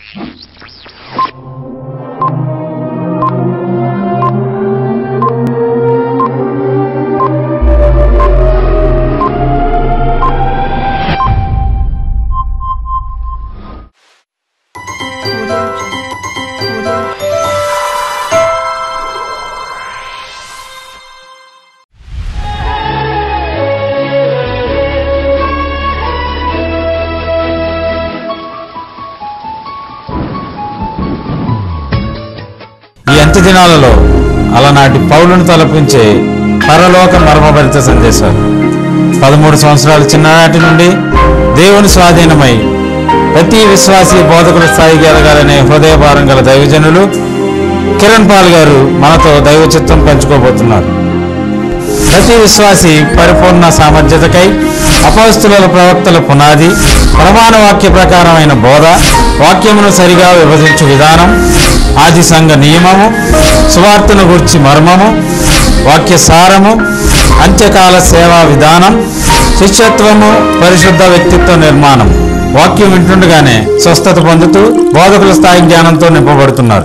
ఈ అంత్య దినాలలో అలనాటి పౌలును తలపించే పరలోక మర్మభరిత సందేశాలు పదమూడు సంవత్సరాల చిన్ననాటి నుండి దేవుని స్వాధీనమై ప్రతి విశ్వాసి బోధకుల స్థాయికి ఎదగాలనే హృదయభారం గల దైవజనులు కిరణ్ పాల్ గారు మనతో దైవ చిత్తం పంచుకోబోతున్నారు ప్రతి విశ్వాసి పరిపూర్ణ సామర్థ్యతకై అపస్తుల ప్రవక్తల పునాది ప్రమాణ వాక్య ప్రకారమైన బోధ వాక్యమును సరిగా విభజించు విధానం ఆది సంఘ నియమము సువార్తను గుర్చి మర్మము వాక్య సారము అంత్యకాల సేవా విధానం శిష్యత్వము పరిశుద్ధ వ్యక్తిత్వ నిర్మాణం వాక్యం వింటుండగానే స్వస్థత పొందుతూ బోధకుల స్థాయి జ్ఞానంతో నింపబడుతున్నారు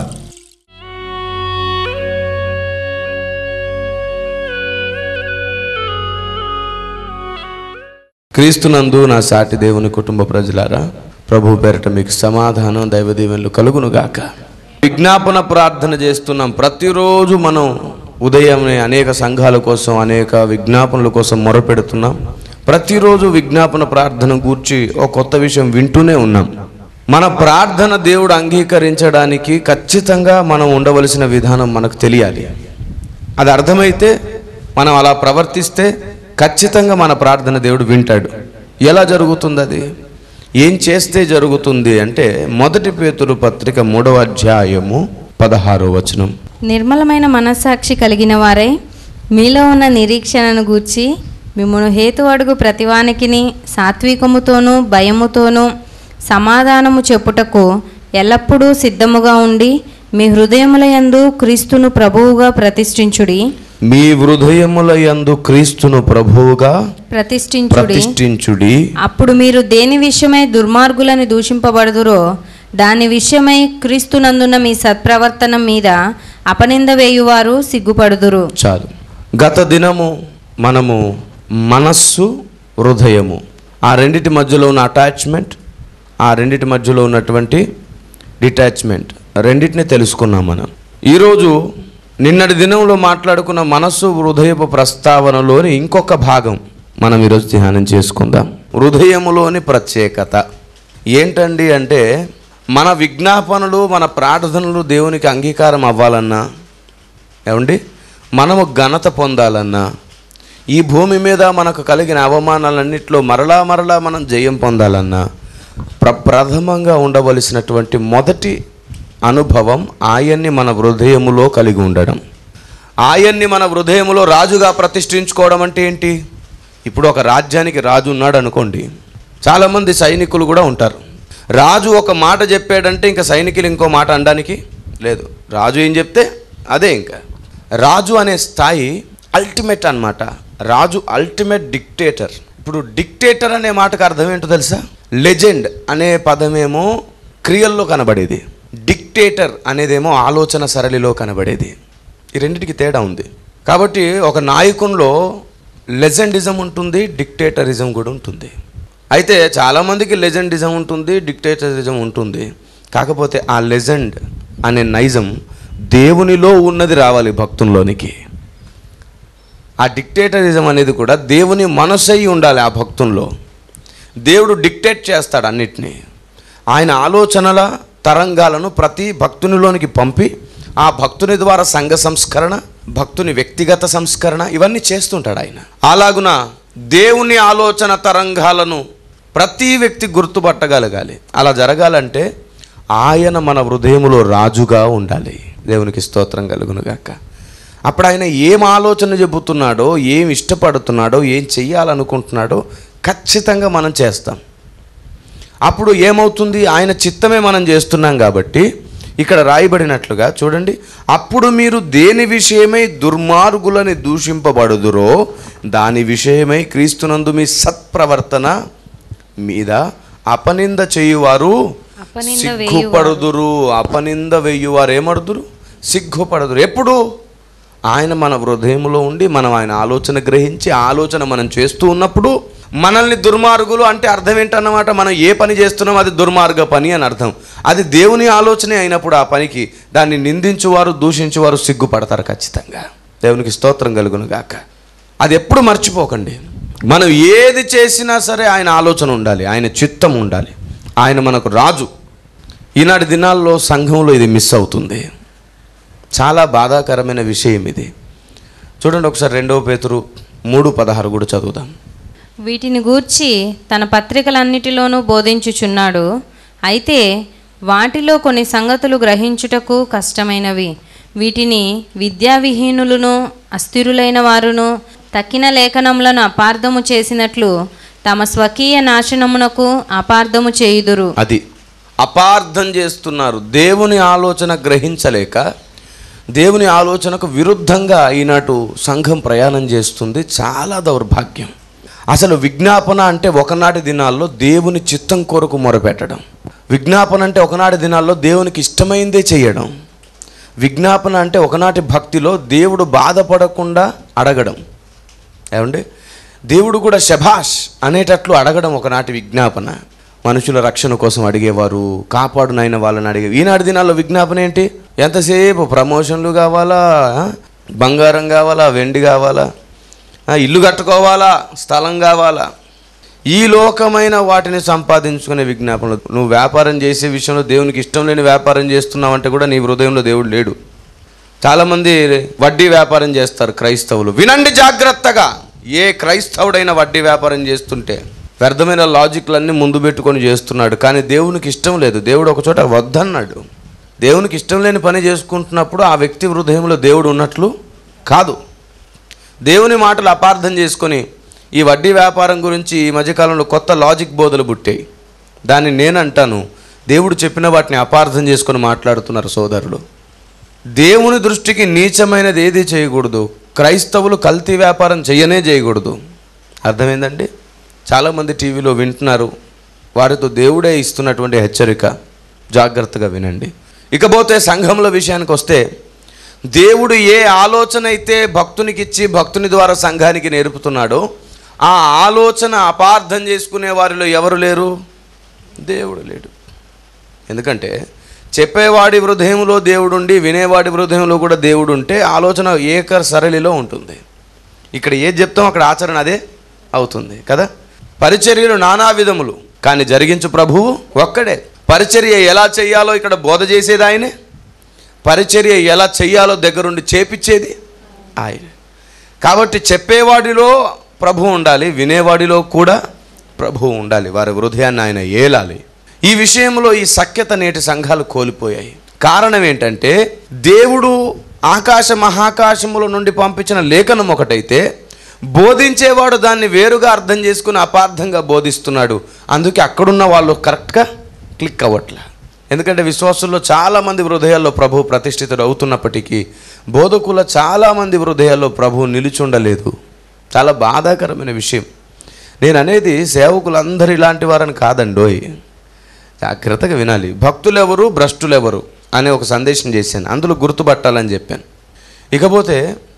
క్రీస్తునందు నా సాటి దేవుని కుటుంబ ప్రజలారా ప్రభు పేరట మీకు సమాధానం దైవ దీవెనలు కలుగునుగాక విజ్ఞాపన ప్రార్థన చేస్తున్నాం ప్రతిరోజు మనం ఉదయమే అనేక సంఘాల కోసం అనేక విజ్ఞాపనల కోసం మొరపెడుతున్నాం ప్రతిరోజు విజ్ఞాపన ప్రార్థన గూర్చి ఒక కొత్త విషయం వింటూనే ఉన్నాం మన ప్రార్థన దేవుడు అంగీకరించడానికి ఖచ్చితంగా మనం ఉండవలసిన విధానం మనకు తెలియాలి అది అర్థమైతే మనం అలా ప్రవర్తిస్తే ఖచ్చితంగా మన ప్రార్థన దేవుడు వింటాడు ఎలా జరుగుతుంది అది ఏం చేస్తే జరుగుతుంది అంటే మొదటి పేతురు పత్రిక మూడవ అధ్యాయము పదహారో వచనం నిర్మలమైన మనస్సాక్షి కలిగిన వారై మీలో ఉన్న నిరీక్షణను గూర్చి మిమ్మను హేతు అడుగు ప్రతివానికిని సాత్వికముతోనూ భయముతోనూ సమాధానము చెప్పుటకు ఎల్లప్పుడూ సిద్ధముగా ఉండి మీ హృదయములయందు క్రీస్తును ప్రభువుగా ప్రతిష్ఠించుడి మీ హృదయముల యందు క్రీస్తును ప్రభువుగా ప్రతిష్ఠించుడి ప్రతిష్ఠించుడి అప్పుడు మీరు దేని విషయమై దుర్మార్గులని దూషింపబడుదురో దాని విషయమై క్రీస్తునందున్న మీ సత్ప్రవర్తన మీద అపనింద వేయువారు సిగ్గుపడుదురు చాలు గత దినము మనము మనస్సు హృదయము ఆ రెండిటి మధ్యలో ఉన్న అటాచ్మెంట్ ఆ రెండిటి మధ్యలో ఉన్నటువంటి డిటాచ్మెంట్ రెండింటిని తెలుసుకున్నాం మనం ఈరోజు నిన్నటి దినంలో మాట్లాడుకున్న మనస్సు హృదయపు ప్రస్తావనలోని ఇంకొక భాగం మనం ఈరోజు ధ్యానం చేసుకుందాం హృదయములోని ప్రత్యేకత ఏంటండి అంటే మన విజ్ఞాపనలు మన ప్రార్థనలు దేవునికి అంగీకారం అవ్వాలన్నా ఏమండి మనము ఘనత పొందాలన్నా ఈ భూమి మీద మనకు కలిగిన అవమానాలన్నింటిలో మరలా మరలా మనం జయం పొందాలన్నా ప్ర ప్రథమంగా ఉండవలసినటువంటి మొదటి అనుభవం ఆయన్ని మన హృదయములో కలిగి ఉండడం ఆయన్ని మన హృదయములో రాజుగా ప్రతిష్ఠించుకోవడం అంటే ఏంటి ఇప్పుడు ఒక రాజ్యానికి రాజు ఉన్నాడు అనుకోండి చాలామంది సైనికులు కూడా ఉంటారు రాజు ఒక మాట చెప్పాడంటే ఇంకా సైనికులు ఇంకో మాట అనడానికి లేదు రాజు ఏం చెప్తే అదే ఇంకా రాజు అనే స్థాయి అల్టిమేట్ అన్నమాట రాజు అల్టిమేట్ డిక్టేటర్ ఇప్పుడు డిక్టేటర్ అనే మాటకు అర్థం ఏంటో తెలుసా లెజెండ్ అనే పదమేమో క్రియల్లో కనబడేది డిక్టేటర్ అనేదేమో ఆలోచన సరళిలో కనబడేది ఈ రెండింటికి తేడా ఉంది కాబట్టి ఒక నాయకునిలో లెజెండిజం ఉంటుంది డిక్టేటరిజం కూడా ఉంటుంది అయితే చాలామందికి లెజెండిజం ఉంటుంది డిక్టేటరిజం ఉంటుంది కాకపోతే ఆ లెజెండ్ అనే నైజం దేవునిలో ఉన్నది రావాలి భక్తుల్లోనికి ఆ డిక్టేటరిజం అనేది కూడా దేవుని మనసై ఉండాలి ఆ భక్తుల్లో దేవుడు డిక్టేట్ చేస్తాడు అన్నిటినీ ఆయన ఆలోచనల తరంగాలను ప్రతి భక్తునిలోనికి పంపి ఆ భక్తుని ద్వారా సంఘ సంస్కరణ భక్తుని వ్యక్తిగత సంస్కరణ ఇవన్నీ చేస్తుంటాడు ఆయన అలాగున దేవుని ఆలోచన తరంగాలను ప్రతి వ్యక్తి గుర్తుపట్టగలగాలి అలా జరగాలంటే ఆయన మన హృదయములో రాజుగా ఉండాలి దేవునికి స్తోత్రం కలుగునుగాక అప్పుడు ఆయన ఏం ఆలోచన చెబుతున్నాడో ఏం ఇష్టపడుతున్నాడో ఏం చెయ్యాలనుకుంటున్నాడో ఖచ్చితంగా మనం చేస్తాం అప్పుడు ఏమవుతుంది ఆయన చిత్తమే మనం చేస్తున్నాం కాబట్టి ఇక్కడ రాయబడినట్లుగా చూడండి అప్పుడు మీరు దేని విషయమై దుర్మార్గులని దూషింపబడుదురో దాని విషయమై క్రీస్తునందు మీ సత్ప్రవర్తన మీద అపనింద చేయువారు అపనింద సిగ్గుపడుదురు అపనింద వెయ్యువారు ఏమడుదురు సిగ్గుపడుదురు ఎప్పుడు ఆయన మన హృదయంలో ఉండి మనం ఆయన ఆలోచన గ్రహించి ఆ ఆలోచన మనం చేస్తూ ఉన్నప్పుడు మనల్ని దుర్మార్గులు అంటే అర్థం ఏంటన్నమాట మనం ఏ పని చేస్తున్నాం అది దుర్మార్గ పని అని అర్థం అది దేవుని ఆలోచనే అయినప్పుడు ఆ పనికి దాన్ని నిందించువారు దూషించువారు సిగ్గుపడతారు ఖచ్చితంగా దేవునికి స్తోత్రం కలుగును గాక అది ఎప్పుడు మర్చిపోకండి మనం ఏది చేసినా సరే ఆయన ఆలోచన ఉండాలి ఆయన చిత్తం ఉండాలి ఆయన మనకు రాజు ఈనాటి దినాల్లో సంఘంలో ఇది మిస్ అవుతుంది చాలా బాధాకరమైన విషయం ఇది చూడండి ఒకసారి రెండవ పేతురు మూడు పదహారు కూడా చదువుదాం వీటిని గూర్చి తన పత్రికలన్నిటిలోనూ బోధించుచున్నాడు అయితే వాటిలో కొన్ని సంగతులు గ్రహించుటకు కష్టమైనవి వీటిని విద్యావిహీనులను అస్థిరులైన వారును తక్కిన లేఖనములను అపార్థము చేసినట్లు తమ స్వకీయ నాశనమునకు అపార్థము చేయుదురు అది అపార్థం చేస్తున్నారు దేవుని ఆలోచన గ్రహించలేక దేవుని ఆలోచనకు విరుద్ధంగా ఈనాటు సంఘం ప్రయాణం చేస్తుంది చాలా దౌర్భాగ్యం అసలు విజ్ఞాపన అంటే ఒకనాటి దినాల్లో దేవుని చిత్తం కొరకు మొరపెట్టడం విజ్ఞాపన అంటే ఒకనాటి దినాల్లో దేవునికి ఇష్టమైందే చేయడం విజ్ఞాపన అంటే ఒకనాటి భక్తిలో దేవుడు బాధపడకుండా అడగడం ఏమండి దేవుడు కూడా శభాష్ అనేటట్లు అడగడం ఒకనాటి విజ్ఞాపన మనుషుల రక్షణ కోసం అడిగేవారు కాపాడునైన వాళ్ళని అడిగే ఈనాటి దినాల్లో విజ్ఞాపన ఏంటి ఎంతసేపు ప్రమోషన్లు కావాలా ఆ? బంగారం కావాలా వెండి కావాలా ఆ, ఇల్లు కట్టుకోవాలా స్థలం కావాలా ఈ లోకమైన వాటిని సంపాదించుకునే విజ్ఞాపనలు నువ్వు వ్యాపారం చేసే విషయంలో దేవునికి ఇష్టం లేని వ్యాపారం చేస్తున్నావంటే కూడా నీ హృదయంలో దేవుడు లేడు చాలామంది వడ్డీ వ్యాపారం చేస్తారు క్రైస్తవులు వినండి జాగ్రత్తగా ఏ క్రైస్తవుడైన వడ్డీ వ్యాపారం చేస్తుంటే వ్యర్థమైన లాజిక్లన్నీ ముందు పెట్టుకొని చేస్తున్నాడు కానీ దేవునికి ఇష్టం లేదు దేవుడు ఒక చోట వద్దన్నాడు దేవునికి ఇష్టం లేని పని చేసుకుంటున్నప్పుడు ఆ వ్యక్తి హృదయంలో దేవుడు ఉన్నట్లు కాదు దేవుని మాటలు అపార్థం చేసుకొని ఈ వడ్డీ వ్యాపారం గురించి ఈ మధ్యకాలంలో కొత్త లాజిక్ బోధలు పుట్టాయి దాన్ని నేనంటాను దేవుడు చెప్పిన వాటిని అపార్థం చేసుకొని మాట్లాడుతున్నారు సోదరులు దేవుని దృష్టికి నీచమైనది ఏది చేయకూడదు క్రైస్తవులు కల్తీ వ్యాపారం చేయనే చేయకూడదు అర్థమైందండి చాలామంది టీవీలో వింటున్నారు వారితో దేవుడే ఇస్తున్నటువంటి హెచ్చరిక జాగ్రత్తగా వినండి ఇకపోతే సంఘముల విషయానికి వస్తే దేవుడు ఏ ఆలోచన అయితే భక్తునికి ఇచ్చి భక్తుని ద్వారా సంఘానికి నేర్పుతున్నాడో ఆ ఆలోచన అపార్థం చేసుకునే వారిలో ఎవరు లేరు దేవుడు లేడు ఎందుకంటే చెప్పేవాడి హృదయంలో దేవుడుండి వినేవాడి హృదయంలో కూడా దేవుడు ఉంటే ఆలోచన ఏక సరళిలో ఉంటుంది ఇక్కడ ఏది చెప్తాం అక్కడ ఆచరణ అదే అవుతుంది కదా పరిచర్యలు నానా విధములు కానీ జరిగించు ప్రభువు ఒక్కడే పరిచర్య ఎలా చేయాలో ఇక్కడ బోధ చేసేది ఆయనే పరిచర్య ఎలా చెయ్యాలో దగ్గరుండి చేపిచ్చేది ఆయన కాబట్టి చెప్పేవాడిలో ప్రభు ఉండాలి వినేవాడిలో కూడా ప్రభు ఉండాలి వారి హృదయాన్ని ఆయన ఏలాలి ఈ విషయంలో ఈ సఖ్యత నేటి సంఘాలు కోల్పోయాయి కారణం ఏంటంటే దేవుడు ఆకాశ మహాకాశముల నుండి పంపించిన లేఖనం ఒకటైతే బోధించేవాడు దాన్ని వేరుగా అర్థం చేసుకుని అపార్థంగా బోధిస్తున్నాడు అందుకే అక్కడున్న వాళ్ళు కరెక్ట్గా క్లిక్ అవ్వట్లే ఎందుకంటే విశ్వాసుల్లో చాలామంది హృదయాల్లో ప్రభు ప్రతిష్ఠితుడు అవుతున్నప్పటికీ బోధకుల చాలామంది హృదయాల్లో ప్రభు నిలుచుండలేదు చాలా బాధాకరమైన విషయం నేను అనేది సేవకులందరూ ఇలాంటి వారని కాదండోయ్ జాగ్రత్తగా వినాలి భక్తులెవరు భ్రష్టులెవరు అనే ఒక సందేశం చేశాను అందులో గుర్తుపట్టాలని చెప్పాను ఇకపోతే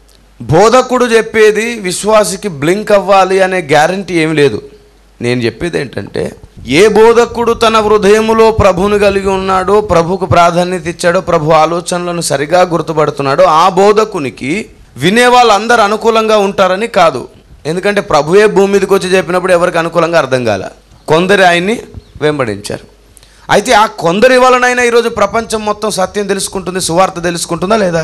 బోధకుడు చెప్పేది విశ్వాసికి బ్లింక్ అవ్వాలి అనే గ్యారంటీ ఏమి లేదు నేను చెప్పేది ఏంటంటే ఏ బోధకుడు తన హృదయములో ప్రభువును కలిగి ఉన్నాడో ప్రభుకు ప్రాధాన్యత ఇచ్చాడో ప్రభు ఆలోచనలను సరిగా గుర్తుపడుతున్నాడో ఆ బోధకునికి వినే వాళ్ళందరూ అనుకూలంగా ఉంటారని కాదు ఎందుకంటే ప్రభువే భూమి మీదకి వచ్చి చెప్పినప్పుడు ఎవరికి అనుకూలంగా అర్థం కాల కొందరు ఆయన్ని వెంబడించారు అయితే ఆ కొందరి వలనైనా ఈరోజు ప్రపంచం మొత్తం సత్యం తెలుసుకుంటుంది సువార్త తెలుసుకుంటుందా లేదా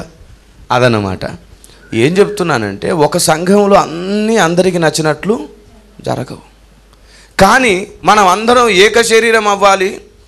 అదనమాట ఏం చెప్తున్నానంటే ఒక సంఘంలో అన్నీ అందరికీ నచ్చినట్లు జరగవు కానీ మనం అందరం ఏక శరీరం అవ్వాలి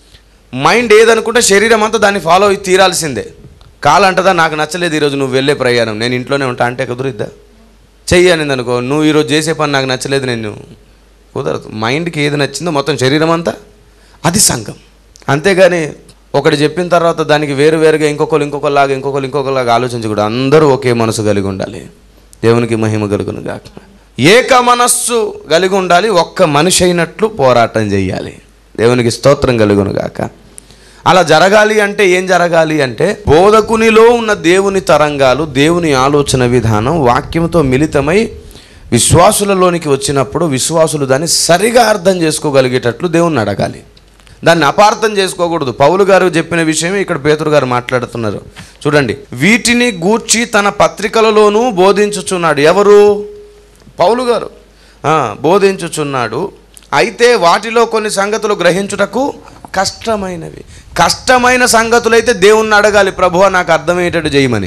మైండ్ ఏదనుకుంటే శరీరం అంతా దాన్ని ఫాలో అయి తీరాల్సిందే కాలంటదా నాకు నచ్చలేదు ఈరోజు నువ్వు వెళ్ళే ప్రయాణం నేను ఇంట్లోనే ఉంటా అంటే కుదురుద్దా చెయ్యి అనింది అనుకో నువ్వు ఈరోజు చేసే పని నాకు నచ్చలేదు నేను కుదరదు మైండ్కి ఏది నచ్చిందో మొత్తం శరీరం అంతా అది సంఘం అంతేగాని ఒకటి చెప్పిన తర్వాత దానికి వేరు వేరుగా ఇంకొకరు ఇంకొకలాగా ఇంకొకరు ఇంకొకలాగా ఆలోచించకూడదు అందరూ ఒకే మనసు కలిగి ఉండాలి దేవునికి మహిమ కలుగును గాక ఏక మనస్సు కలిగి ఉండాలి ఒక్క మనిషి అయినట్లు పోరాటం చేయాలి దేవునికి స్తోత్రం కలుగును గాక అలా జరగాలి అంటే ఏం జరగాలి అంటే బోధకునిలో ఉన్న దేవుని తరంగాలు దేవుని ఆలోచన విధానం వాక్యంతో మిళితమై విశ్వాసులలోనికి వచ్చినప్పుడు విశ్వాసులు దాన్ని సరిగా అర్థం చేసుకోగలిగేటట్లు దేవుణ్ణి అడగాలి దాన్ని అపార్థం చేసుకోకూడదు పౌలు గారు చెప్పిన విషయం ఇక్కడ పేతురు గారు మాట్లాడుతున్నారు చూడండి వీటిని గూర్చి తన పత్రికలలోనూ బోధించుచున్నాడు ఎవరు పౌలు గారు ఆ, బోధించుచున్నాడు అయితే వాటిలో కొన్ని సంగతులు గ్రహించుటకు కష్టమైనవి కష్టమైన సంగతులైతే దేవుణ్ణి అడగాలి ప్రభువా నాకు అర్థమయ్యేటట్టు చేయమని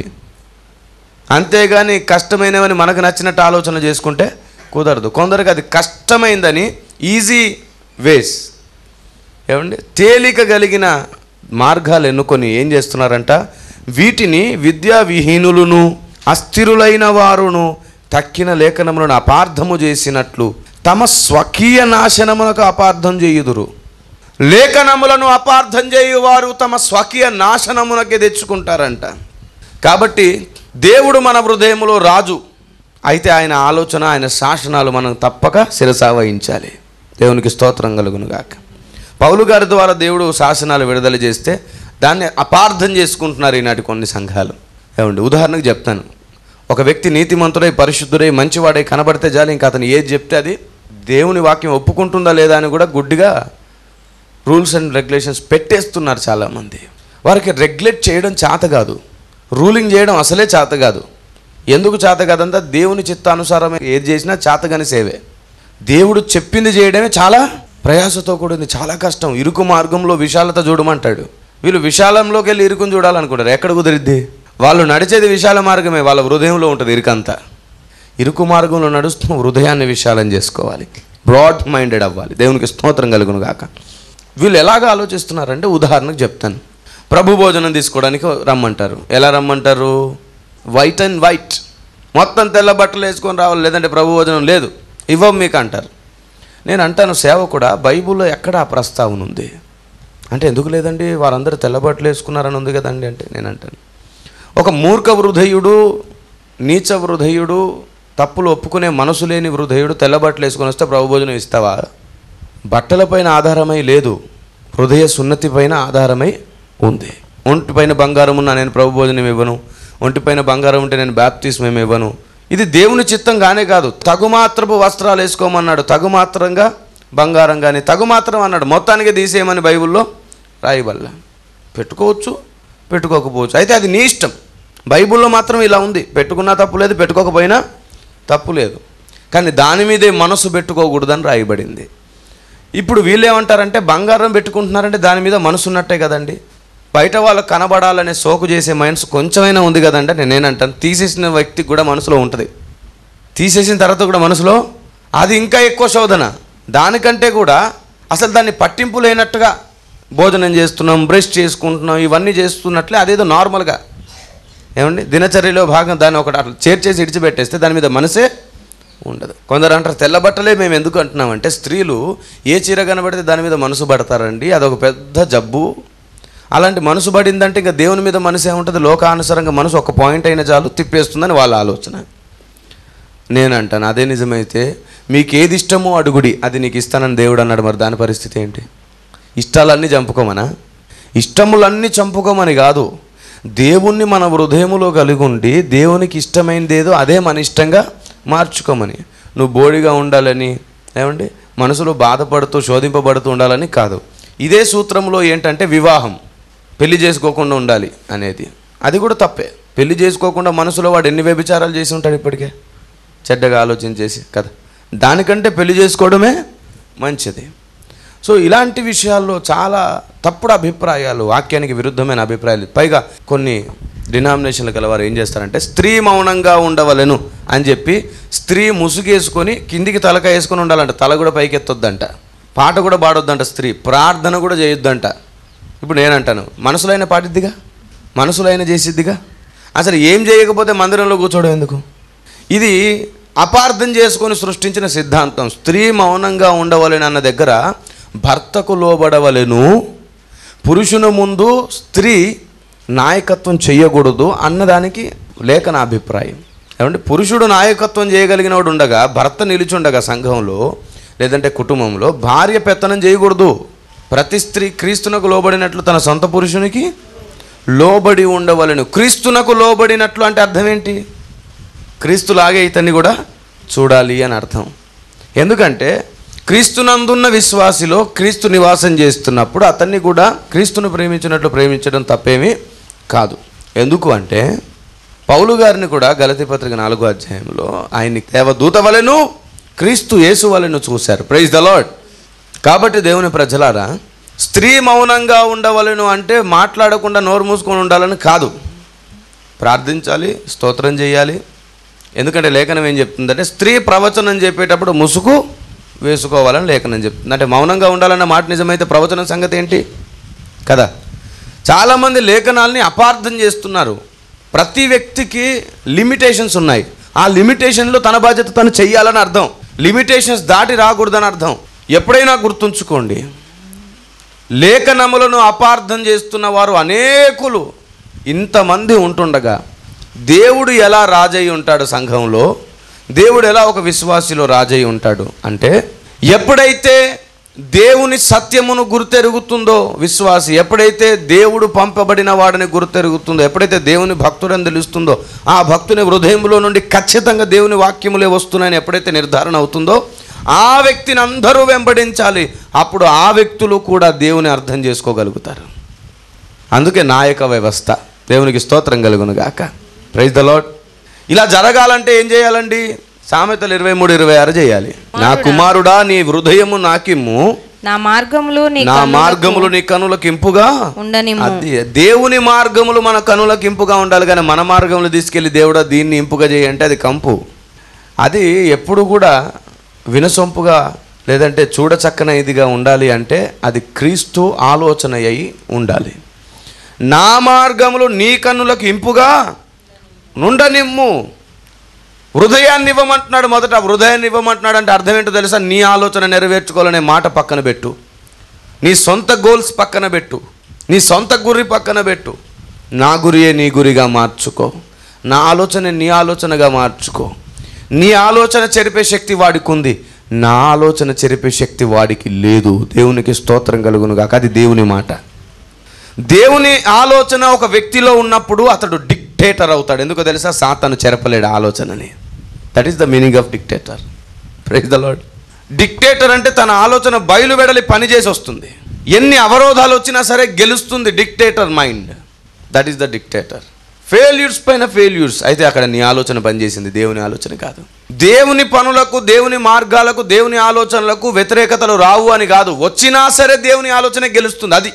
అంతేగాని కష్టమైనవని మనకు నచ్చినట్టు ఆలోచన చేసుకుంటే కుదరదు కొందరికి అది కష్టమైందని ఈజీ వేస్ ఏమండి తేలిక కలిగిన మార్గాలు ఎన్నుకొని ఏం చేస్తున్నారంట వీటిని విద్యా విహీనులను అస్థిరులైన వారును తక్కిన లేఖనములను అపార్థము చేసినట్లు తమ స్వకీయ నాశనమునకు అపార్థం చేయుదురు లేఖనములను అపార్థం చేయువారు తమ స్వకీయ నాశనమునకే తెచ్చుకుంటారంట కాబట్టి దేవుడు మన హృదయములో రాజు అయితే ఆయన ఆలోచన ఆయన శాసనాలు మనం తప్పక శిరసా వహించాలి దేవునికి స్తోత్రం కలుగును గాక పౌలు గారి ద్వారా దేవుడు శాసనాలు విడుదల చేస్తే దాన్ని అపార్థం చేసుకుంటున్నారు ఈనాటి కొన్ని సంఘాలు ఏమండి ఉదాహరణకు చెప్తాను ఒక వ్యక్తి నీతిమంతుడై పరిశుద్ధుడై మంచివాడై కనబడితే చాలు ఇంకా అతను ఏది చెప్తే అది దేవుని వాక్యం ఒప్పుకుంటుందా లేదా అని కూడా గుడ్డిగా రూల్స్ అండ్ రెగ్యులేషన్స్ పెట్టేస్తున్నారు చాలామంది వారికి రెగ్యులేట్ చేయడం చేత కాదు రూలింగ్ చేయడం అసలే చేత కాదు ఎందుకు చేత కాదంతా దేవుని చిత్తానుసారం ఏది చేసినా చేతగాని సేవే దేవుడు చెప్పింది చేయడమే చాలా ప్రయాసతో కూడింది చాలా కష్టం ఇరుకు మార్గంలో విశాలత చూడమంటాడు వీళ్ళు విశాలంలోకి వెళ్ళి ఇరుకుని చూడాలనుకుంటారు ఎక్కడ కుదిరిద్ది వాళ్ళు నడిచేది విశాల మార్గమే వాళ్ళ హృదయంలో ఉంటుంది ఇరుకంతా ఇరుకు మార్గంలో నడుస్తూ హృదయాన్ని విశాలం చేసుకోవాలి బ్రాడ్ మైండెడ్ అవ్వాలి దేవునికి స్తోత్రం కలుగును గాక వీళ్ళు ఎలాగ ఆలోచిస్తున్నారంటే ఉదాహరణకు చెప్తాను ప్రభు భోజనం తీసుకోవడానికి రమ్మంటారు ఎలా రమ్మంటారు వైట్ అండ్ వైట్ మొత్తం తెల్ల బట్టలు వేసుకొని రావాలి లేదంటే ప్రభు భోజనం లేదు ఇవ్వం మీకు అంటారు నేను అంటాను సేవ కూడా బైబిల్లో ఎక్కడ ఆ ప్రస్తావన ఉంది అంటే ఎందుకు లేదండి వారందరూ తెల్ల బట్టలు వేసుకున్నారని ఉంది కదండి అంటే నేను అంటాను ఒక మూర్ఖ హృదయుడు నీచ హృదయుడు తప్పులు ఒప్పుకునే మనసు లేని హృదయుడు తెల్లబట్టలు వేసుకొని వస్తే ప్రభు భోజనం ఇస్తావా బట్టలపైన ఆధారమై లేదు హృదయ సున్నతిపైన ఆధారమై ఉంది ఒంటిపైన బంగారం ఉన్నా నేను ప్రభు భోజనం ఇవ్వను ఒంటిపైన బంగారం ఉంటే నేను బ్యాప్తిస్మం ఇవ్వను ఇది దేవుని చిత్తం కానే కాదు తగుమాత్రపు వస్త్రాలు వేసుకోమన్నాడు తగుమాత్రంగా బంగారం కానీ తగుమాత్రం అన్నాడు మొత్తానికి తీసేయమని బైబిల్లో రాయబల్ల పెట్టుకోవచ్చు పెట్టుకోకపోవచ్చు అయితే అది నీ ఇష్టం బైబిల్లో మాత్రం ఇలా ఉంది పెట్టుకున్నా తప్పు లేదు పెట్టుకోకపోయినా తప్పు లేదు కానీ దాని మీదే మనసు పెట్టుకోకూడదని రాయబడింది ఇప్పుడు వీళ్ళు ఏమంటారంటే బంగారం పెట్టుకుంటున్నారంటే దాని మీద మనసు ఉన్నట్టే కదండి బయట వాళ్ళకు కనబడాలనే సోకు చేసే మనసు కొంచెమైనా ఉంది కదండి అని నేనంటాను తీసేసిన వ్యక్తికి కూడా మనసులో ఉంటుంది తీసేసిన తర్వాత కూడా మనసులో అది ఇంకా ఎక్కువ శోధన దానికంటే కూడా అసలు దాన్ని పట్టింపు లేనట్టుగా భోజనం చేస్తున్నాం బ్రష్ చేసుకుంటున్నాం ఇవన్నీ చేస్తున్నట్లే అదేదో నార్మల్గా ఏమండి దినచర్యలో భాగం దాన్ని ఒకటి అట్లా చేర్చేసి ఇడిచిపెట్టేస్తే దాని మీద మనసే ఉండదు కొందరు అంటారు తెల్ల బట్టలే మేము ఎందుకు అంటున్నామంటే స్త్రీలు ఏ చీర కనబడితే దాని మీద మనసు పడతారండి అదొక పెద్ద జబ్బు అలాంటి మనసు పడిందంటే ఇంకా దేవుని మీద మనసు ఏముంటుంది లోకానుసారంగా మనసు ఒక పాయింట్ అయిన చాలు తిప్పేస్తుందని వాళ్ళ ఆలోచన నేను అంటాను అదే నిజమైతే మీకు ఏది ఇష్టమో అడుగుడి అది నీకు ఇస్తానని దేవుడు అన్నాడు మరి దాని పరిస్థితి ఏంటి ఇష్టాలన్నీ చంపుకోమనా ఇష్టములన్నీ చంపుకోమని కాదు దేవుణ్ణి మన హృదయములో కలిగి ఉండి దేవునికి ఇష్టమైనది ఏదో అదే మన ఇష్టంగా మార్చుకోమని నువ్వు బోడిగా ఉండాలని ఏమండి మనసులో బాధపడుతూ శోధింపబడుతూ ఉండాలని కాదు ఇదే సూత్రంలో ఏంటంటే వివాహం పెళ్లి చేసుకోకుండా ఉండాలి అనేది అది కూడా తప్పే పెళ్లి చేసుకోకుండా మనసులో వాడు ఎన్ని వ్యభిచారాలు చేసి ఉంటాడు ఇప్పటికే చెడ్డగా ఆలోచన చేసి కదా దానికంటే పెళ్లి చేసుకోవడమే మంచిది సో ఇలాంటి విషయాల్లో చాలా తప్పుడు అభిప్రాయాలు వాక్యానికి విరుద్ధమైన అభిప్రాయాలు పైగా కొన్ని డినామినేషన్లు గలవారు ఏం చేస్తారంటే స్త్రీ మౌనంగా ఉండవలెను అని చెప్పి స్త్రీ ముసుగేసుకొని కిందికి తలక వేసుకొని ఉండాలంట తల కూడా పైకి ఎత్తొద్దంట పాట కూడా పాడొద్దంట స్త్రీ ప్రార్థన కూడా చేయొద్దంట ఇప్పుడు నేనంటాను మనసులో అయినా పాటిద్దిగా మనసులో అయినా చేసిద్దిగా అసలు ఏం చేయకపోతే మందిరంలో కూర్చోవడం ఎందుకు ఇది అపార్థం చేసుకొని సృష్టించిన సిద్ధాంతం స్త్రీ మౌనంగా ఉండవలెను అన్న దగ్గర భర్తకు లోబడవలెను పురుషుని ముందు స్త్రీ నాయకత్వం చేయకూడదు అన్నదానికి లేఖన అభిప్రాయం ఏమంటే పురుషుడు నాయకత్వం చేయగలిగినవాడు ఉండగా భర్త నిలిచుండగా సంఘంలో లేదంటే కుటుంబంలో భార్య పెత్తనం చేయకూడదు ప్రతి స్త్రీ క్రీస్తునకు లోబడినట్లు తన సొంత పురుషునికి లోబడి ఉండవలను క్రీస్తునకు లోబడినట్లు అంటే అర్థం ఏంటి క్రీస్తులాగే ఇతన్ని కూడా చూడాలి అని అర్థం ఎందుకంటే క్రీస్తునందున్న విశ్వాసిలో క్రీస్తు నివాసం చేస్తున్నప్పుడు అతన్ని కూడా క్రీస్తును ప్రేమించినట్లు ప్రేమించడం తప్పేమీ కాదు ఎందుకు అంటే పౌలు గారిని కూడా గలతి పత్రిక నాలుగో అధ్యాయంలో ఆయన్ని దేవదూత వలెను క్రీస్తు యేసు వలెను చూశారు ప్రైజ్ ద లాడ్ కాబట్టి దేవుని ప్రజలారా స్త్రీ మౌనంగా ఉండవలను అంటే మాట్లాడకుండా నోరు మూసుకొని ఉండాలని కాదు ప్రార్థించాలి స్తోత్రం చేయాలి ఎందుకంటే లేఖనం ఏం చెప్తుందంటే స్త్రీ ప్రవచనం చెప్పేటప్పుడు ముసుగు వేసుకోవాలని లేఖనం చెప్తుంది అంటే మౌనంగా ఉండాలన్న మాట నిజమైతే ప్రవచనం సంగతి ఏంటి కదా చాలామంది లేఖనాల్ని అపార్థం చేస్తున్నారు ప్రతి వ్యక్తికి లిమిటేషన్స్ ఉన్నాయి ఆ లిమిటేషన్లో తన బాధ్యత తను చెయ్యాలని అర్థం లిమిటేషన్స్ దాటి రాకూడదని అర్థం ఎప్పుడైనా గుర్తుంచుకోండి లేఖనములను అపార్థం చేస్తున్న వారు అనేకులు ఇంతమంది ఉంటుండగా దేవుడు ఎలా రాజయ్య ఉంటాడు సంఘంలో దేవుడు ఎలా ఒక విశ్వాసిలో రాజయ్య ఉంటాడు అంటే ఎప్పుడైతే దేవుని సత్యమును గుర్తెరుగుతుందో విశ్వాసి ఎప్పుడైతే దేవుడు పంపబడిన వాడిని గుర్తెరుగుతుందో ఎప్పుడైతే దేవుని భక్తుడని తెలుస్తుందో ఆ భక్తుని హృదయంలో నుండి ఖచ్చితంగా దేవుని వాక్యములే వస్తున్నాయని ఎప్పుడైతే నిర్ధారణ అవుతుందో ఆ వ్యక్తిని అందరూ వెంబడించాలి అప్పుడు ఆ వ్యక్తులు కూడా దేవుని అర్థం చేసుకోగలుగుతారు అందుకే నాయక వ్యవస్థ దేవునికి స్తోత్రం కలుగును గాక ప్రైజ్ ద లాడ్ ఇలా జరగాలంటే ఏం చేయాలండి సామెతలు ఇరవై మూడు ఇరవై ఆరు చేయాలి నా కుమారుడా నీ హృదయము నాకిమ్ము నా మార్గములు నీ నా కన్నులకు మార్గములు నీ కనులకు ఇంపుగా ఉండనిమ్ము అది దేవుని మార్గములు మన కనులకు ఇంపుగా ఉండాలి కానీ మన మార్గములు తీసుకెళ్లి దేవుడా దీన్ని ఇంపుగా చేయంటే అది కంపు అది ఎప్పుడు కూడా వినసొంపుగా లేదంటే చూడచక్కన ఇదిగా ఉండాలి అంటే అది క్రీస్తు ఆలోచన అయి ఉండాలి నా మార్గములు నీ కన్నులకు ఇంపుగా నుండనిమ్ము హృదయాన్ని ఇవ్వమంటున్నాడు మొదట హృదయాన్ని ఇవ్వమంటున్నాడు అంటే అర్థం ఏంటో తెలుసా నీ ఆలోచన నెరవేర్చుకోవాలనే మాట పక్కన పెట్టు నీ సొంత గోల్స్ పక్కన పెట్టు నీ సొంత గురి పక్కన పెట్టు నా గురియే నీ గురిగా మార్చుకో నా ఆలోచన నీ ఆలోచనగా మార్చుకో నీ ఆలోచన చెరిపే శక్తి వాడికి ఉంది నా ఆలోచన చెరిపే శక్తి వాడికి లేదు దేవునికి స్తోత్రం కలుగును కాక అది దేవుని మాట దేవుని ఆలోచన ఒక వ్యక్తిలో ఉన్నప్పుడు అతడు డిక్టేటర్ అవుతాడు ఎందుకో తెలుసా సాతాను చెరపలేడు ఆలోచనని that is the meaning of dictator praise the Lord dictator అంటే తన ఆలోచన బయలువెడలి పనిచేసి వస్తుంది ఎన్ని అవరోధాలు వచ్చినా సరే గెలుస్తుంది dictator mind that is the dictator failures పైన ఫెయిల్యూర్స్ అయితే అక్కడ నీ ఆలోచన పనిచేసింది దేవుని ఆలోచన కాదు దేవుని పనులకు దేవుని మార్గాలకు దేవుని ఆలోచనలకు వ్యతిరేకతలు రావు అని కాదు వచ్చినా సరే దేవుని ఆలోచన గెలుస్తుంది అది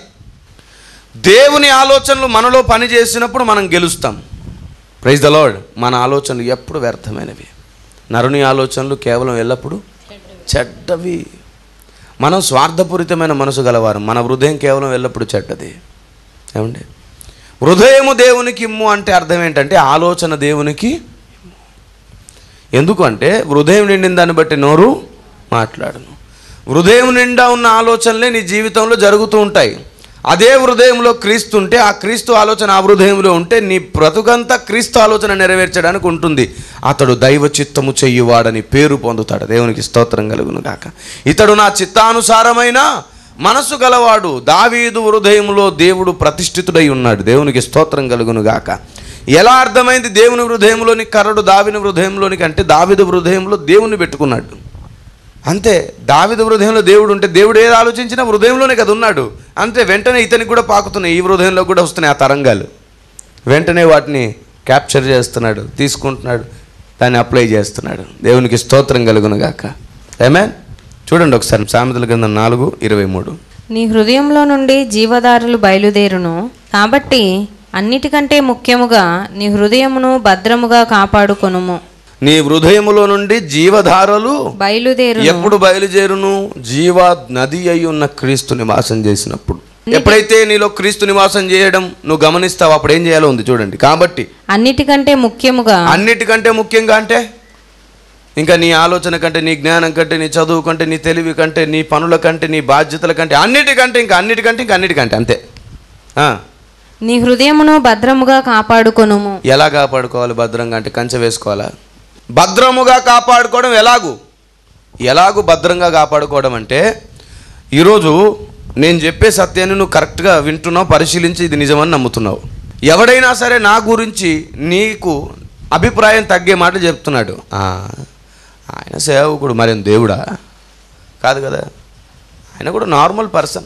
దేవుని ఆలోచనలు మనలో పనిచేసినప్పుడు మనం గెలుస్తాం ప్రైజ్ ద లార్డ్ మన ఆలోచనలు ఎప్పుడు వ్యర్థమైనవి నరుని ఆలోచనలు కేవలం ఎల్లప్పుడూ చెడ్డవి మనం స్వార్థపూరితమైన మనసు గలవారు మన హృదయం కేవలం ఎల్లప్పుడూ చెడ్డది ఏమండి హృదయము దేవునికి ఇమ్ము అంటే అర్థం ఏంటంటే ఆలోచన దేవునికి ఇమ్ము. ఎందుకు అంటే హృదయం నిండిన దాన్ని బట్టి నోరు మాట్లాడను హృదయం నిండా ఉన్న ఆలోచనలే నీ జీవితంలో జరుగుతూ ఉంటాయి అదే హృదయంలో క్రీస్తు ఉంటే ఆ క్రీస్తు ఆలోచన ఆ హృదయంలో ఉంటే నీ బ్రతుకంతా క్రీస్తు ఆలోచన నెరవేర్చడానికి ఉంటుంది అతడు దైవ చిత్తము చెయ్యువాడని పేరు పొందుతాడు దేవునికి స్తోత్రం కలుగును గాక ఇతడు నా చిత్తానుసారమైన మనసు గలవాడు దావీదు హృదయంలో దేవుడు ప్రతిష్ఠితుడై ఉన్నాడు దేవునికి స్తోత్రం కలుగును గాక ఎలా అర్థమైంది దేవుని హృదయంలోని కర్రడు దావిని హృదయంలోనికి అంటే దావిదు హృదయంలో దేవుని పెట్టుకున్నాడు అంతే దావిద హృదయంలో దేవుడు ఉంటే దేవుడు ఏది ఆలోచించినా హృదయంలోనే కదా ఉన్నాడు అంతే వెంటనే ఇతనికి కూడా పాకుతున్నాయి ఈ హృదయంలో కూడా వస్తున్నాయి ఆ తరంగాలు వెంటనే వాటిని క్యాప్చర్ చేస్తున్నాడు తీసుకుంటున్నాడు దాన్ని అప్లై చేస్తున్నాడు దేవునికి స్తోత్రం కలుగును గాక ఏమే చూడండి ఒకసారి సామెతల కింద నాలుగు ఇరవై మూడు నీ హృదయంలో నుండి జీవదారులు బయలుదేరును కాబట్టి అన్నిటికంటే ముఖ్యముగా నీ హృదయమును భద్రముగా కాపాడుకొనుము నీ హృదయములో నుండి జీవధారలు బయలుదేరును ఎప్పుడు బయలుదేరును జీవ నది అయి ఉన్న క్రీస్తు నివాసం చేసినప్పుడు ఎప్పుడైతే నీలో క్రీస్తు నివాసం చేయడం నువ్వు గమనిస్తావు అప్పుడు ఏం చేయాలో ఉంది చూడండి కాబట్టి అన్నిటికంటే ముఖ్యముగా అన్నిటికంటే ముఖ్యంగా అంటే ఇంకా నీ ఆలోచన కంటే నీ జ్ఞానం కంటే నీ చదువు కంటే నీ తెలివి కంటే నీ పనుల కంటే నీ బాధ్యతల కంటే అన్నిటికంటే ఇంకా అన్నిటికంటే ఇంకా అన్నిటికంటే అంతే ఆ, నీ హృదయమును భద్రముగా కాపాడుకొనుము ఎలా కాపాడుకోవాలి భద్రంగా అంటే కంచె వేసుకోవాలా భద్రముగా కాపాడుకోవడం ఎలాగు ఎలాగు భద్రంగా కాపాడుకోవడం అంటే ఈరోజు నేను చెప్పే సత్యాన్ని నువ్వు కరెక్ట్గా వింటున్నావు పరిశీలించి ఇది నిజమని నమ్ముతున్నావు ఎవడైనా సరే నా గురించి నీకు అభిప్రాయం తగ్గే మాట చెప్తున్నాడు ఆ, ఆయన సేవకుడు మరి దేవుడా కాదు కదా ఆయన కూడా నార్మల్ పర్సన్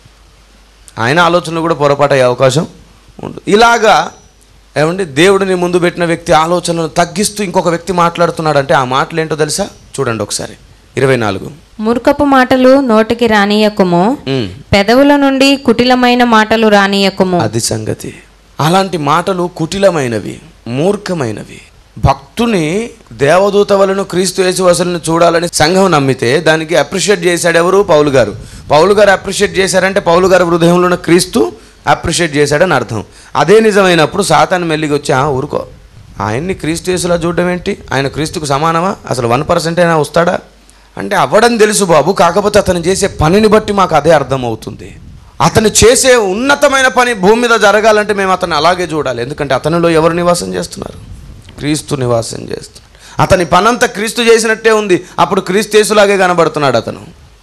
ఆయన ఆలోచనలు కూడా పొరపాటు అయ్యే అవకాశం ఉంటుంది ఇలాగా ఏమండి దేవుడిని ముందు పెట్టిన వ్యక్తి ఆలోచనలను తగ్గిస్తూ ఇంకొక వ్యక్తి మాట్లాడుతున్నాడంటే ఆ మాటలు ఏంటో తెలుసా చూడండి ఒకసారి ఇరవై నాలుగు మూర్ఖపు మాటలు నోటికి రానియకుము ఉమ్. పెదవుల నుండి కుటిలమైన మాటలు రానియకుము అది సంగతి అలాంటి మాటలు కుటిలమైనవి మూర్ఖమైనవి భక్తుని దేవదూత వలను క్రీస్తు యేసువసలను చూడాలని సంఘం నమ్మితే దానికి అప్రిషియేట్ చేశాడు ఎవరు పౌలు గారు పౌలు గారు అప్రిషియేట్ చేశారంటే పౌలు గారి హృదయంలో ఉన్న క్రీస్తు అప్రిషియేట్ చేశాడని అర్థం అదే నిజమైనప్పుడు సాతాను మెల్లిగి వచ్చి "ఆ, ఊరుకో ఆయన్ని క్రీస్తు యేసులా చూడడం ఏంటి ఆయన క్రీస్తుకు సమానమా అసలు వన్ పర్సెంట్ అయినా వస్తాడా అంటే అవ్వడం తెలుసు బాబు కాకపోతే అతను చేసే పనిని బట్టి మాకు అదే అర్థమవుతుంది అతను చేసే ఉన్నతమైన పని భూమి మీద జరగాలంటే మేము అతన్ని అలాగే చూడాలి ఎందుకంటే అతనిలో ఎవరు నివాసం చేస్తున్నారు క్రీస్తు నివాసం చేస్తున్నారు అతని పనంతా క్రీస్తు చేసినట్టే ఉంది అప్పుడు క్రీస్తు యేసులాగే కనబడుతున్నాడు అతను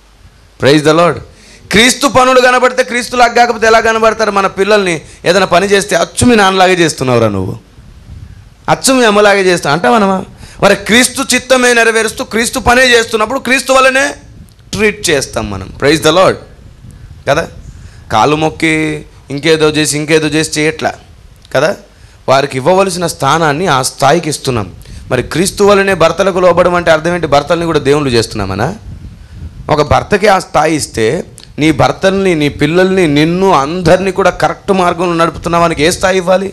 ప్రైజ్ ద లార్డ్ క్రీస్తు పనులు కనబడితే క్రీస్తులాగా కాకపోతే ఎలా కనబడతారు మన పిల్లల్ని ఏదైనా పని చేస్తే అచ్చు మీ నాన్నలాగే చేస్తున్నావురా నువ్వు అచ్చు మీ అమ్మలాగే చేస్తా అంటావనమా మరి క్రీస్తు చిత్తమే నెరవేరుస్తూ క్రీస్తు పనే చేస్తున్నప్పుడు క్రీస్తు వల్లనే ట్రీట్ చేస్తాం మనం ప్రైజ్ ద లార్డ్ కదా కాలు మొక్కి ఇంకేదో చేసి ఇంకేదో చేసి చేయట్లా కదా వారికి ఇవ్వవలసిన స్థానాన్ని ఆ స్థాయికి ఇస్తున్నాం మరి క్రీస్తు వల్లనే భర్తలకు లోబడం అంటే అర్థం ఏంటి భర్తల్ని కూడా దేవుళ్ళు చేస్తున్నామనా ఒక భర్తకి ఆ స్థాయి ఇస్తే నీ భర్తల్ని నీ పిల్లల్ని నిన్ను అందరినీ కూడా కరెక్ట్ మార్గంలో నడుపుతున్నావానికి ఏ స్థాయి ఇవ్వాలి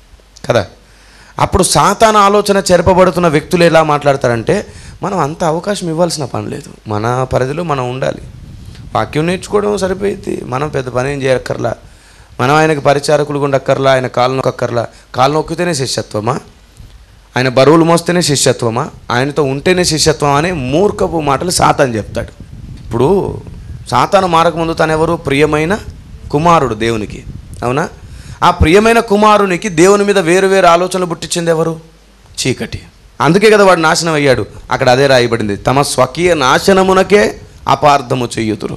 కదా అప్పుడు సాతాన ఆలోచన చెరపబడుతున్న వ్యక్తులు ఎలా మాట్లాడతారంటే మనం అంత అవకాశం ఇవ్వాల్సిన పని లేదు మన పరిధిలో మనం ఉండాలి వాక్యం నేర్చుకోవడం సరిపోయింది మనం పెద్ద పని ఏం చేయక్కర్లా మనం ఆయనకి పరిచారకులు ఉండక్కర్లా ఆయన కాలు నొక్కర్లా కాలు నొక్కితేనే శిష్యత్వమా ఆయన బరువులు మోస్తేనే శిష్యత్వమా ఆయనతో ఉంటేనే శిష్యత్వం అనే మూర్ఖపు మాటలు సాతాన్ చెప్తాడు ఇప్పుడు సాతాను మారకముందు తనెవరు ప్రియమైన కుమారుడు దేవునికి అవునా ఆ ప్రియమైన కుమారునికి దేవుని మీద వేరు వేరు ఆలోచనలు పుట్టించింది ఎవరు చీకటి అందుకే కదా వాడు నాశనం అయ్యాడు అక్కడ అదే రాయబడింది తమ స్వకీయ నాశనమునకే అపార్థము చెయ్యుతురు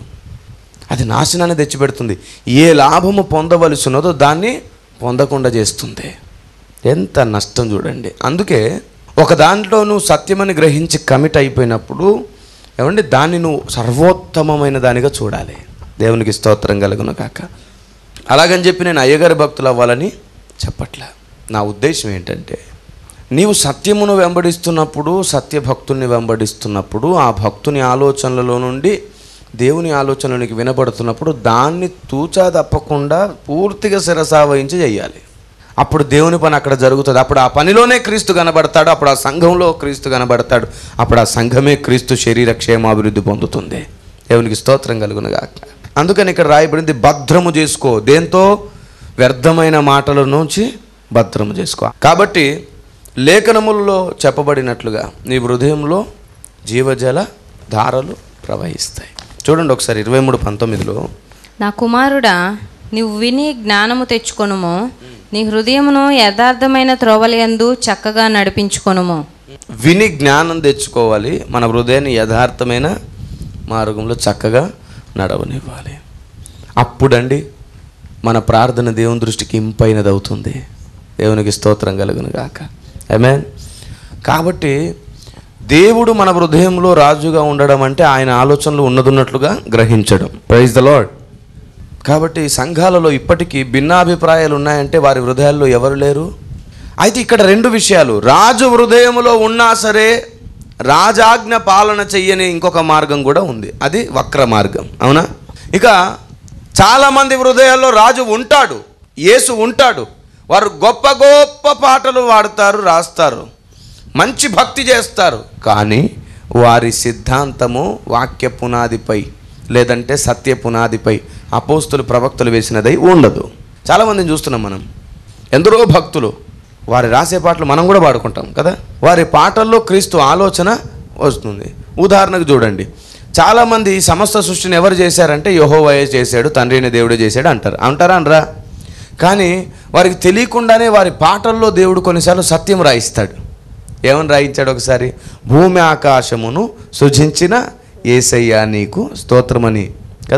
అది నాశనాన్ని తెచ్చిపెడుతుంది ఏ లాభము పొందవలసినదో దాన్ని పొందకుండా చేస్తుంది ఎంత నష్టం చూడండి అందుకే ఒక దాంట్లో నువ్వు సత్యమని గ్రహించి కమిట్ అయిపోయినప్పుడు ఏమండి దాన్ని నువ్వు సర్వోత్తమమైన దానిగా చూడాలి దేవునికి స్తోత్రం కలుగును కాక అలాగని చెప్పి నేను అయ్యగారి భక్తులు అవ్వాలని చెప్పట్లే నా ఉద్దేశం ఏంటంటే నీవు సత్యమును వెంబడిస్తున్నప్పుడు సత్య భక్తుల్ని వెంబడిస్తున్నప్పుడు ఆ భక్తుని ఆలోచనలలో నుండి దేవుని ఆలోచనలోనికి వినబడుతున్నప్పుడు దాన్ని తూచా తప్పకుండా పూర్తిగా శిరసా వహించి చేయాలి అప్పుడు దేవుని పని అక్కడ జరుగుతుంది అప్పుడు ఆ పనిలోనే క్రీస్తు కనబడతాడు అప్పుడు ఆ సంఘంలో క్రీస్తు కనబడతాడు అప్పుడు ఆ సంఘమే క్రీస్తు శరీర క్షేమాభివృద్ధి పొందుతుంది దేవునికి స్తోత్రం కలుగునుగాక అందుకని ఇక్కడ రాయబడింది భద్రము చేసుకో దేంతో వ్యర్థమైన మాటల నుంచి భద్రము చేసుకో కాబట్టి లేఖనములలో చెప్పబడినట్లుగా నీ హృదయంలో జీవజల ధారలు ప్రవహిస్తాయి చూడండి ఒకసారి ఇరవై మూడు పంతొమ్మిదిలో నా కుమారుడా నీవు విని జ్ఞానము తెచ్చుకొనుము నీ హృదయమును యథార్థమైన త్రోవలయందు చక్కగా నడిపించుకొనుము విని జ్ఞానం తెచ్చుకోవాలి మన హృదయాన్ని యథార్థమైన మార్గంలో చక్కగా నడవనివ్వాలి అప్పుడండి మన ప్రార్థన దేవుని దృష్టికి ఇంపైనది అవుతుంది దేవునికి స్తోత్రం కలుగును గాక ఆమేన్ కాబట్టి దేవుడు మన హృదయంలో రాజుగా ఉండడం అంటే ఆయన ఆలోచనలు ఉన్నదున్నట్లుగా గ్రహించడం ప్రైజ్ ద లార్డ్ కాబట్టి సంఘాలలో ఇప్పటికీ భిన్నాభిప్రాయాలు ఉన్నాయంటే వారి హృదయాల్లో ఎవరు లేరు అయితే ఇక్కడ రెండు విషయాలు రాజు హృదయములో ఉన్నా సరే రాజాజ్ఞ పాలన చెయ్యని ఇంకొక మార్గం కూడా ఉంది అది వక్ర మార్గం అవునా ఇక చాలామంది హృదయాల్లో రాజు ఉంటాడు యేసు ఉంటాడు వారు గొప్ప గొప్ప పాటలు పాడతారు రాస్తారు మంచి భక్తి చేస్తారు కానీ వారి సిద్ధాంతము వాక్య పునాదిపై లేదంటే సత్య పునాదిపై అపోస్తులు ప్రవక్తలు వేసినదై ఉండదు చాలామందిని చూస్తున్నాం మనం ఎందరో భక్తులు వారి రాసే పాటలు మనం కూడా పాడుకుంటాం కదా వారి పాటల్లో క్రీస్తు ఆలోచన వస్తుంది ఉదాహరణకు చూడండి చాలామంది ఈ సమస్త సృష్టిని ఎవరు చేశారంటే యహోవయే చేశాడు తండ్రి అయిన దేవుడే చేశాడు అంటారు అంటారా అనరా కానీ వారికి తెలియకుండానే వారి పాటల్లో దేవుడు కొన్నిసార్లు సత్యం రాయిస్తాడు ఏమని రాయించాడు ఒకసారి భూమి ఆకాశమును సృజించిన ఏసయ్యా నీకు స్తోత్రమని కదా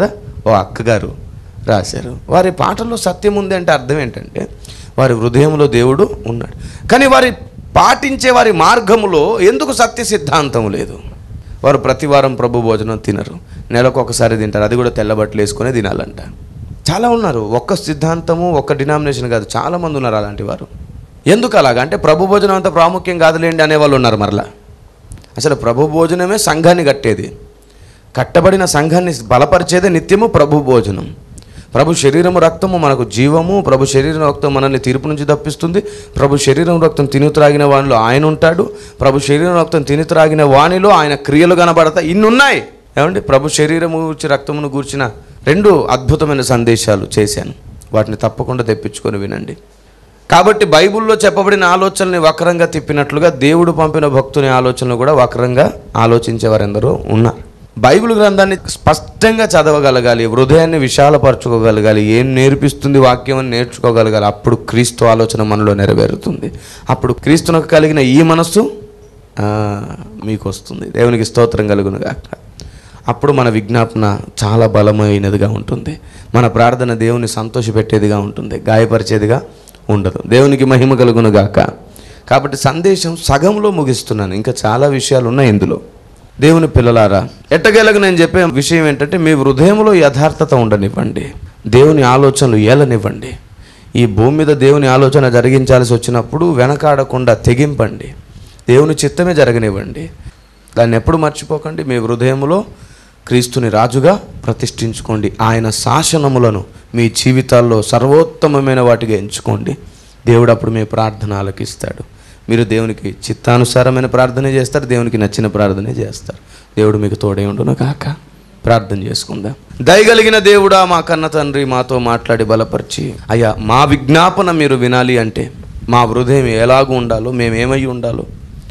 ఓ అక్కగారు రాశారు వారి పాటల్లో సత్యం ఉంది అంటే అర్థం ఏంటంటే వారి హృదయంలో దేవుడు ఉన్నాడు కానీ వారి పాటించే వారి మార్గములో ఎందుకు సత్య సిద్ధాంతం లేదు వారు ప్రతి వారం ప్రభు భోజనం తినరు నెలకు ఒకసారి తింటారు అది కూడా తెల్లబట్టలు వేసుకునే తినాలంట చాలా ఉన్నారు ఒక్క సిద్ధాంతము ఒక్క డినామినేషన్ కాదు చాలా మంది ఉన్నారు అలాంటి వారు ఎందుకు అలాగా అంటే ప్రభు భోజనం అంత ప్రాముఖ్యం కాదులేండి అనేవాళ్ళు ఉన్నారు మరలా అసలు ప్రభు భోజనమే సంఘాన్ని కట్టేది కట్టబడిన సంఘాన్ని బలపరిచేదే నిత్యము ప్రభు భోజనం ప్రభు శరీరము రక్తము మనకు జీవము ప్రభు శరీరం రక్తం మనల్ని తీర్పు నుంచి తప్పిస్తుంది ప్రభు శరీరం రక్తం తిని త్రాగిన వానిలో ఆయన ఉంటాడు ప్రభు శరీరం రక్తం తిని త్రాగిన వానిలో ఆయన క్రియలు కనబడతాయి ఇన్ని ఉన్నాయి ఏమండి ప్రభు శరీరము గూర్చి రక్తమును గూర్చిన రెండు అద్భుతమైన సందేశాలు చేశాను వాటిని తప్పకుండా తెప్పించుకొని వినండి కాబట్టి బైబిల్లో చెప్పబడిన ఆలోచనల్ని వక్రంగా తిప్పినట్లుగా దేవుడు పంపిన భక్తుని ఆలోచనలు కూడా వక్రంగా ఆలోచించేవారెందరో ఉన్నారు బైబిల్ గ్రంథాన్ని స్పష్టంగా చదవగలగాలి హృదయాన్ని విశాలపరచుకోగలగాలి ఏం నేర్పిస్తుంది వాక్యం అని నేర్చుకోగలగాలి అప్పుడు క్రీస్తు ఆలోచన మనలో నెరవేరుతుంది అప్పుడు క్రీస్తునకు కలిగిన ఈ మనస్సు ఆ, మీకు వస్తుంది దేవునికి స్తోత్రం కలుగునుగా అప్పుడు మన విజ్ఞాపన చాలా బలమైనదిగా ఉంటుంది మన ప్రార్థన దేవుని సంతోషపెట్టేదిగా ఉంటుంది గాయపరిచేదిగా ఉండదు దేవునికి మహిమ కలుగును గాక కాబట్టి సందేశం సగంలో ముగిస్తున్నాను ఇంకా చాలా విషయాలు ఉన్నాయి ఇందులో దేవుని పిల్లలారా ఎట్టగేలకు నేను చెప్పే విషయం ఏంటంటే మీ హృదయంలో యథార్థత ఉండనివ్వండి దేవుని ఆలోచనలు ఏలనివ్వండి ఈ భూమి మీద దేవుని ఆలోచన జరిగించాల్సి వచ్చినప్పుడు వెనకాడకుండా తెగింపండి దేవుని చిత్తమే జరగనివ్వండి దాన్ని ఎప్పుడు మర్చిపోకండి మీ హృదయంలో క్రీస్తుని రాజుగా ప్రతిష్ఠించుకోండి ఆయన శాసనములను మీ జీవితాల్లో సర్వోత్తమమైన వాటిగా ఎంచుకోండి దేవుడు అప్పుడు మీ ప్రార్థన ఆలకిస్తాడు మీరు దేవునికి చిత్తానుసారమైన ప్రార్థన చేస్తారు దేవునికి నచ్చిన ప్రార్థనే చేస్తారు దేవుడు మీకు తోడే ఉండును కాక ప్రార్థన చేసుకుందాం దయగలిగిన దేవుడా మా కన్న తండ్రి మాతో మాట్లాడి బలపరిచి అయ్యా మా విజ్ఞాపన మీరు వినాలి అంటే మా హృదయం ఎలాగూ ఉండాలో మేము ఏమై ఉండాలో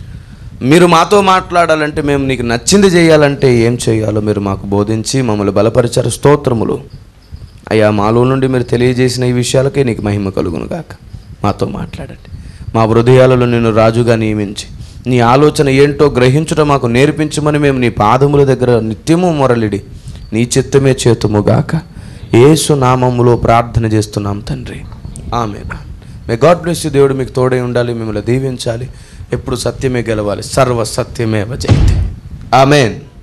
మీరు మాతో మాట్లాడాలంటే మేము నీకు నచ్చింది చేయాలంటే ఏం చేయాలో మీరు మాకు బోధించి మమ్మల్ని బలపరిచారు స్తోత్రములు అయ్యా మాలో నుండి మీరు తెలియజేసిన ఈ విషయాలకే నీకు మహిమ కలుగును గాక మాతో మాట్లాడండి మా హృదయాలలో నిన్ను రాజుగా నియమించి నీ ఆలోచన ఏంటో గ్రహించుట మాకు నేర్పించమని మేము నీ పాదముల దగ్గర నిత్యము మొరలిడి నీ చిత్తమే చేతుముగాక ఏసు నామములో ప్రార్థన చేస్తున్నాం తండ్రి ఆమె మే గాడ్ బ్లెస్ యు దేవుడు మీకు తోడై ఉండాలి మిమ్మల్ని దీవించాలి ఎప్పుడు సత్యమే గెలవాలి సర్వ సత్యమే జయతే ఆమెన్